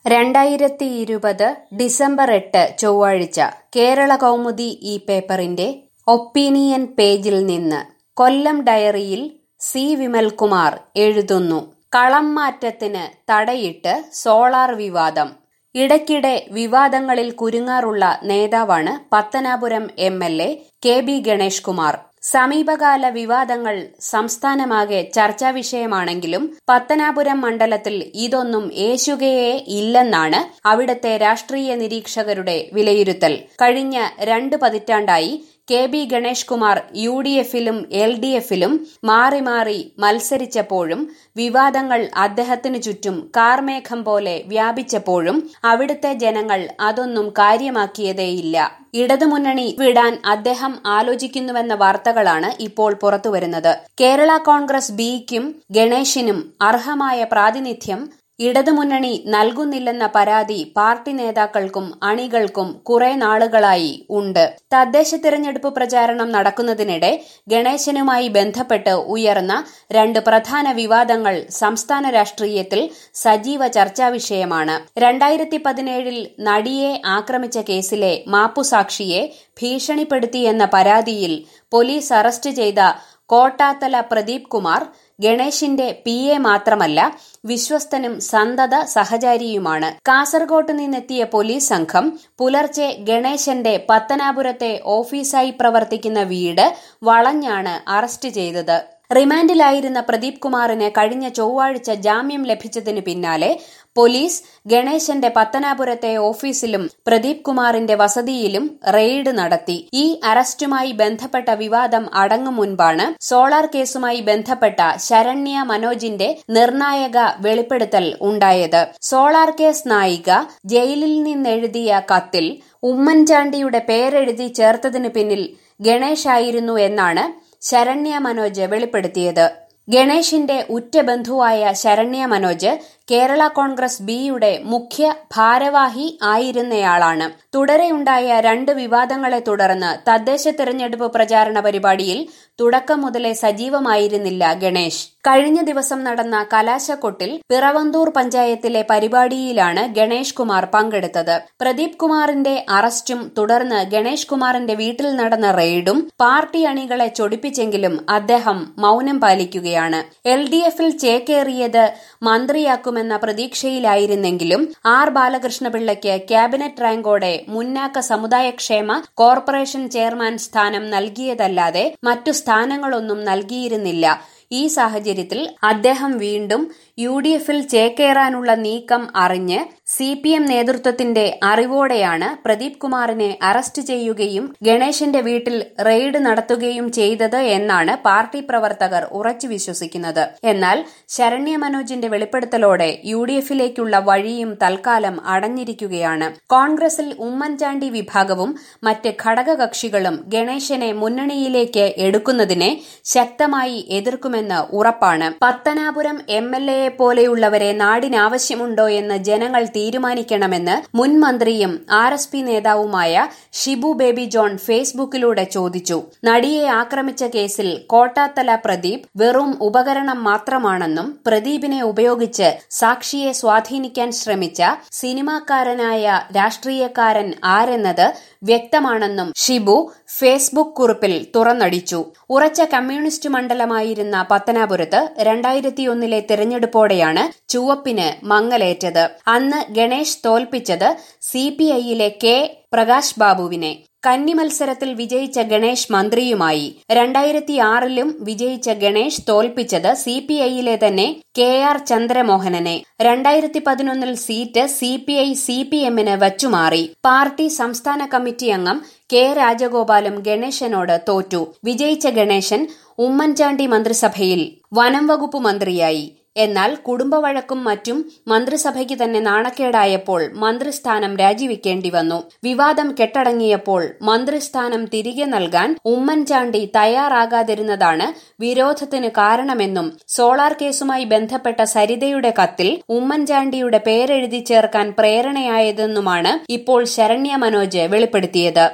രണ്ടായിരത്തി ഇരുപത് ഡിസംബർ എട്ട് ചൊവ്വാഴ്ച കേരള കൗമുദി ഈ പേപ്പറിന്റെ ഒപ്പീനിയൻ പേജിൽ നിന്ന് കൊല്ലം ഡയറിയിൽ സി വിമൽകുമാർ എഴുതുന്നു കളം മാറ്റത്തിന് തടയിട്ട് സോളാർ വിവാദം ഇടയ്ക്കിടെ വിവാദങ്ങളിൽ കുരുങ്ങാറുള്ള നേതാവാണ് Pathanapuram M L A K B Ganesh Kumar സമീപകാല വിവാദങ്ങൾ സംസ്ഥാനമാകെ ചർച്ചാ വിഷയമാണെങ്കിലും പത്തനാപുരം മണ്ഡലത്തിൽ ഇതൊന്നും ഏശുകയേ ഇല്ലെന്നാണ് അവിടുത്തെ രാഷ്ട്രീയ നിരീക്ഷകരുടെ വിലയിരുത്തൽ കഴിഞ്ഞ രണ്ട് പതിറ്റാണ്ടായി K B Ganesh Kumar U D എഫിലും എൽ ഡി എഫിലും മാറി മാറി മത്സരിച്ചപ്പോഴും വിവാദങ്ങൾ അദ്ദേഹത്തിനു ചുറ്റും കാർമേഘം പോലെ വ്യാപിച്ചപ്പോഴും അവിടുത്തെ ജനങ്ങൾ അതൊന്നും കാര്യമാക്കിയതേയില്ല ഇടതുമുന്നണി വിടാൻ അദ്ദേഹം ആലോചിക്കുന്നുവെന്ന വാർത്തകളാണ് ഇപ്പോൾ പുറത്തുവരുന്നത് കേരള കോൺഗ്രസ് ബിക്കും ഗണേഷിനും അർഹമായ പ്രാതിനിധ്യം ഇടതുമുന്നണി നൽകുന്നില്ലെന്ന പരാതി പാർട്ടി നേതാക്കൾക്കും അണികൾക്കും കുറെ നാളുകളായി ഉണ്ട് തദ്ദേശ തിരഞ്ഞെടുപ്പ് പ്രചാരണം നടക്കുന്നതിനിടെ ഗണേശനുമായി ബന്ധപ്പെട്ട് ഉയർന്ന രണ്ട് പ്രധാന വിവാദങ്ങൾ സംസ്ഥാന രാഷ്ട്രീയത്തിൽ സജീവ ചർച്ചാ വിഷയമാണ് രണ്ടായിരത്തി പതിനേഴിൽ നടിയെ ആക്രമിച്ച കേസിലെ മാപ്പുസാക്ഷിയെ ഭീഷണിപ്പെടുത്തിയെന്ന പരാതിയിൽ പോലീസ് അറസ്റ്റ് ചെയ്ത കോട്ടാത്തല പ്രദീപ് കുമാർ ഗണേഷിന്റെ പി എ മാത്രമല്ല വിശ്വസ്തനും സന്തത സഹചാരിയുമാണ് കാസർകോട്ട് നിന്നെത്തിയ പോലീസ് സംഘം പുലർച്ചെ ഗണേശന്റെ പത്തനാപുരത്തെ ഓഫീസായി പ്രവർത്തിക്കുന്ന വീട് വളഞ്ഞാണ് അറസ്റ്റ് ചെയ്തത് റിമാൻഡിലായിരുന്ന പ്രദീപ് കുമാറിന് കഴിഞ്ഞ ചൊവ്വാഴ്ച ജാമ്യം ലഭിച്ചതിന് പിന്നാലെ പോലീസ് ഗണേശന്റെ പത്തനാപുരത്തെ ഓഫീസിലും പ്രദീപ് കുമാറിന്റെ വസതിയിലും റെയ്ഡ് നടത്തി ഈ അറസ്റ്റുമായി ബന്ധപ്പെട്ട വിവാദം അടങ്ങും മുൻപാണ് സോളാർ കേസുമായി ബന്ധപ്പെട്ട ശരണ്യ മനോജിന്റെ നിർണായക വെളിപ്പെടുത്തൽ ഉണ്ടായത് സോളാർ കേസ് നായിക ജയിലിൽ നിന്നെഴുതിയ കത്തിൽ ഉമ്മൻചാണ്ടിയുടെ പേരെഴുതി ചേർത്തതിനു പിന്നിൽ ഗണേശായിരുന്നു എന്നാണ് ശരണ്യ മനോജ് വെളിപ്പെടുത്തിയത് ഗണേഷിന്റെ ഉറ്റ ബന്ധുവായ ശരണ്യ മനോജ് കേരള കോൺഗ്രസ് ബിയുടെ മുഖ്യ ഭാരവാഹി ആയിരുന്നയാളാണ് തുടരെയുണ്ടായ രണ്ട് വിവാദങ്ങളെ തുടർന്ന് തദ്ദേശ തെരഞ്ഞെടുപ്പ് പ്രചാരണ പരിപാടിയിൽ തുടക്കം മുതലേ സജീവമായിരുന്നില്ല ഗണേഷ് കഴിഞ്ഞ ദിവസം നടന്ന കലാശക്കൊട്ടിൽ പിറവന്തൂർ പഞ്ചായത്തിലെ പരിപാടിയിലാണ് ഗണേഷ് കുമാർ പങ്കെടുത്തത് പ്രദീപ് കുമാറിന്റെ അറസ്റ്റും തുടർന്ന് ഗണേഷ് കുമാറിന്റെ വീട്ടിൽ നടന്ന റെയ്ഡും പാർട്ടി അണികളെ ചൊടിപ്പിച്ചെങ്കിലും അദ്ദേഹം മൌനം പാലിക്കുകയാണ് എൽ ഡി എഫിൽ ചേക്കേറിയത് മന്ത്രിയാക്കുമെന്ന പ്രതീക്ഷയിലായിരുന്നെങ്കിലും ആർ ബാലകൃഷ്ണപിള്ളയ്ക്ക് ക്യാബിനറ്റ് റാങ്കോടെ മുന്നാക്ക സമുദായക്ഷേമ കോർപ്പറേഷൻ ചെയർമാൻ സ്ഥാനം നൽകിയതല്ലാതെ മറ്റു സ്ഥാനങ്ങളൊന്നും നൽകിയിരുന്നില്ല ഈ സാഹചര്യത്തിൽ അദ്ദേഹം വീണ്ടും യു ഡി എഫിൽ ചേക്കേറാനുള്ള നീക്കം അറിഞ്ഞ് സി പി എം നേതൃത്വത്തിന്റെ അറിവോടെയാണ് പ്രദീപ് കുമാറിനെ അറസ്റ്റ് ചെയ്യുകയും ഗണേശന്റെ വീട്ടിൽ റെയ്ഡ് നടത്തുകയും ചെയ്തത് എന്നാണ് പാർട്ടി പ്രവർത്തകർ ഉറച്ചു വിശ്വസിക്കുന്നത് എന്നാൽ ശരണ്യ മനോജിന്റെ വെളിപ്പെടുത്തലോടെ യു ഡി എഫിലേക്കുള്ള വഴിയും തൽക്കാലം അടഞ്ഞിരിക്കുകയാണ് കോൺഗ്രസിൽ ഉമ്മൻചാണ്ടി വിഭാഗവും മറ്റ് ഘടകകക്ഷികളും ഗണേശനെ മുന്നണിയിലേക്ക് എടുക്കുന്നതിനെ ശക്തമായി എതിർക്കുമെന്ന് ഉറപ്പാണ് പത്തനാപുരം എം എൽ എയെ പോലെയുള്ളവരെ നാടിനാവശ്യമുണ്ടോ എന്ന് ജനങ്ങൾ തീരുമാനിക്കണമെന്ന് മുൻ മന്ത്രിയും ആർ എസ് പി നേതാവുമായ ഷിബു ബേബി ജോൺ ഫേസ്ബുക്കിലൂടെ ചോദിച്ചു നടിയെ ആക്രമിച്ച കേസിൽ കോട്ടാത്തല പ്രദീപ് വെറും ഉപകരണം മാത്രമാണെന്നും പ്രദീപിനെ ഉപയോഗിച്ച് സാക്ഷിയെ സ്വാധീനിക്കാൻ ശ്രമിച്ച സിനിമാക്കാരനായ രാഷ്ട്രീയക്കാരൻ ആരെന്നത് വ്യക്തമാണെന്നും ഷിബു ഫേസ്ബുക്ക് കുറിപ്പിൽ തുറന്നടിച്ചു ഉറച്ച കമ്മ്യൂണിസ്റ്റ് മണ്ഡലമായിരുന്ന പത്തനാപുരത്ത് രണ്ടായിരത്തിയൊന്നിലെ തെരഞ്ഞെടുപ്പോടെയാണ് ചുവപ്പിന് മങ്ങലേറ്റത് അന്ന് ഗണേഷ് തോൽപ്പിച്ചത് സി പി ഐയിലെ കെ പ്രകാശ് ബാബുവിനെ കന്നി മത്സരത്തിൽ വിജയിച്ച ഗണേഷ് മന്ത്രിയുമായി രണ്ടായിരത്തി ആറിലും വിജയിച്ച ഗണേഷ് തോൽപ്പിച്ചത് സി പി ഐയിലെ തന്നെ കെ ആർ ചന്ദ്രമോഹനനെ രണ്ടായിരത്തി പതിനൊന്നിൽ seat C P I C P എമ്മിന് വച്ചുമാറി പാർട്ടി സംസ്ഥാന കമ്മിറ്റി അംഗം കെ രാജഗോപാലും ഗണേശനോട് തോറ്റു വിജയിച്ച ഗണേശൻ ഉമ്മൻചാണ്ടി മന്ത്രിസഭയിൽ വനം വകുപ്പ് മന്ത്രിയായി എന്നാൽ കുടുംബവഴക്കും മറ്റും മന്ത്രിസഭയ്ക്ക് തന്നെ നാണക്കേടായപ്പോൾ മന്ത്രിസ്ഥാനം രാജിവെക്കേണ്ടി വന്നു വിവാദം കെട്ടടങ്ങിയപ്പോൾ മന്ത്രിസ്ഥാനം തിരികെ നൽകാൻ ഉമ്മൻചാണ്ടി തയ്യാറാകാതിരുന്നതാണ് വിരോധത്തിന് കാരണമെന്നും സോളാർ കേസുമായി ബന്ധപ്പെട്ട സരിതയുടെ കത്തിൽ ഉമ്മൻചാണ്ടിയുടെ പേരെഴുതി ചേർക്കാൻ പ്രേരണയായതെന്നുമാണ് ഇപ്പോൾ ശരണ്യ മനോജ് വെളിപ്പെടുത്തിയത്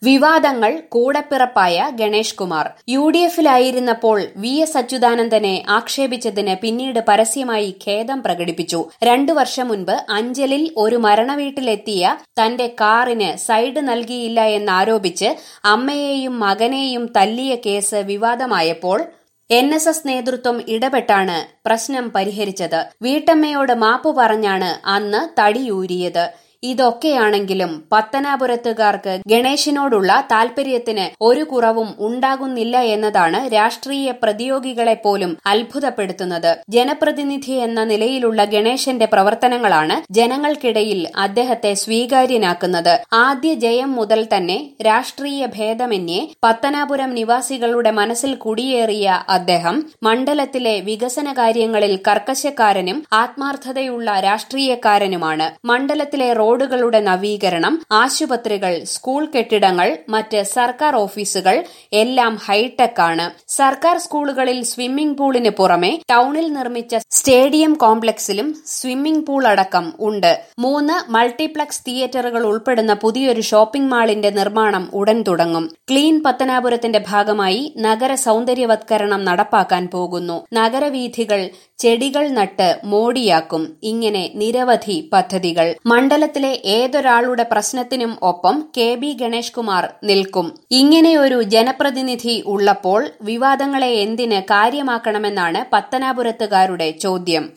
വിവാദങ്ങൾ കൂടെപ്പിറപ്പായ ഗണേഷ് കുമാർ യു ഡി എഫിലായിരുന്നപ്പോൾ വി എസ് അച്യുതാനന്ദനെ ആക്ഷേപിച്ചതിന് പിന്നീട് പരസ്യമായി ഖേദം പ്രകടിപ്പിച്ചു രണ്ടു വർഷം മുൻപ് അഞ്ചലിൽ ഒരു മരണവീട്ടിലെത്തിയ തന്റെ കാറിന് സൈഡ് നൽകിയില്ല എന്നാരോപിച്ച് അമ്മയെയും മകനെയും തല്ലിയ കേസ് വിവാദമായപ്പോൾ എൻ എസ് എസ് നേതൃത്വം ഇടപെട്ടാണ് പ്രശ്നം പരിഹരിച്ചത് വീട്ടമ്മയോട് മാപ്പു പറഞ്ഞാണ് അന്ന് തടിയൂരിയത് ഇതൊക്കെയാണെങ്കിലും പത്തനാപുരത്തുകാർക്ക് ഗണേശിനോടുള്ള താൽപര്യത്തിന് ഒരു കുറവും ഉണ്ടാകുന്നില്ല എന്നതാണ് രാഷ്ട്രീയ പ്രതിയോഗികളെ പോലും അത്ഭുതപ്പെടുത്തുന്നത് ജനപ്രതിനിധി എന്ന നിലയിലുള്ള ഗണേശന്റെ പ്രവർത്തനങ്ങളാണ് ജനങ്ങൾക്കിടയിൽ അദ്ദേഹത്തെ സ്വീകാര്യനാക്കുന്നത് ആദ്യ ജയം മുതൽ തന്നെ രാഷ്ട്രീയ ഭേദമന്യേ പത്തനാപുരം നിവാസികളുടെ മനസ്സിൽ കുടിയേറിയ അദ്ദേഹം മണ്ഡലത്തിലെ വികസന കാര്യങ്ങളിൽ കർക്കശക്കാരനും ആത്മാർത്ഥതയുള്ള രാഷ്ട്രീയക്കാരനുമാണ് മണ്ഡലത്തിലെ റോഡുകളുടെ നവീകരണം ആശുപത്രികൾ സ്കൂൾ കെട്ടിടങ്ങൾ മറ്റ് സർക്കാർ ഓഫീസുകൾ എല്ലാം ഹൈടെക് ആണ് സർക്കാർ സ്കൂളുകളിൽ സ്വിമ്മിംഗ് പൂളിന് പുറമെ ടൌണിൽ നിർമ്മിച്ച സ്റ്റേഡിയം കോംപ്ലക്സിലും സ്വിമ്മിംഗ് പൂൾ അടക്കം ഉണ്ട് മൂന്ന് മൾട്ടിപ്ലക്സ് തിയേറ്ററുകൾ ഉൾപ്പെടുന്ന പുതിയൊരു ഷോപ്പിംഗ് മാളിന്റെ നിർമ്മാണം ഉടൻ തുടങ്ങും ക്ലീൻ പത്തനാപുരത്തിന്റെ ഭാഗമായി നഗര സൗന്ദര്യവത്കരണം നടപ്പാക്കാൻ പോകുന്നു നഗരവീഥികൾ ചെടികൾ നട്ട് മോടിയാക്കും ഇങ്ങനെ നിരവധി പദ്ധതികൾ മണ്ഡലത്തിലെ ഏതൊരാളുടെ പ്രശ്നത്തിനും ഒപ്പം കെ ബി ഗണേഷ് കുമാർ നിൽക്കും ഇങ്ങനെയൊരു ജനപ്രതിനിധി ഉള്ളപ്പോൾ വിവാദങ്ങളെ എന്തിന് കാര്യമാക്കണമെന്നാണ് പത്തനാപുരത്തുകാരുടെ ചോദ്യം